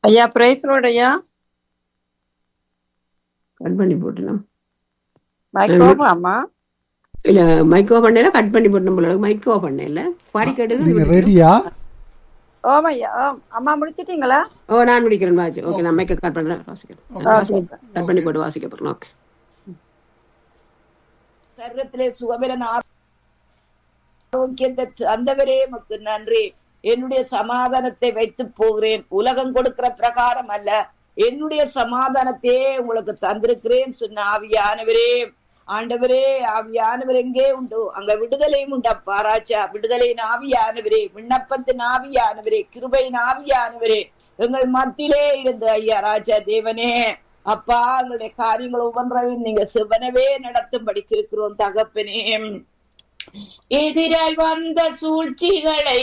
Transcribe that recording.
ஐயா பிரைஸ்லோட ஐயா கட் பண்ணி போட்டுலாம் மைக்ரோபாமா இல்ல மைக்கோ பண்ணல கட் பண்ணி போட்டோம் போல மைக்கோ பண்ணல பாடி நீங்க கேட்டது ரெடியா ஓம் ஐயா ஓம். அம்மா முடிச்சிட்டீங்களா ஓ நான் முடிக்கிறேன் வாசி ஓகே நான் மைக்க கட் பண்ணல வாசிக்கிறேன் கட் பண்ணி போட்டு வாசிக்க போறேன் ஓகே சரீரத்திலே சுகபலன் ஆரோக்கியத்தை தந்தவரே மக்கு நன்றி என்னுடைய சமாதானத்தை வைத்து போகிறேன் உலகம் கொடுக்கிற பிரகாரம் அல்ல என்னுடைய சமாதானத்தையே உங்களுக்கு தந்திருக்கிறேன் சொன்ன ஆவியானவரே ஆண்டவரே ஆவியானவர் எங்கே உண்டு அங்க விடுதலையும் உண்டப்பா ராஜா விடுதலையின் ஆவியானவரே விண்ணப்பத்தின் ஆவியானவரே கிருபையின் ஆவியானவரே எங்கள் மத்தியிலே இருந்த ஐயா ராஜா தேவனே அப்பா எங்களுடைய காரியங்கள் ஒவ்வொன்றையும் நீங்க சிவனவே நடத்தும்படி கேட்கிறோம் தகப்பனே எதிராய் வந்த சூழ்ச்சிகளை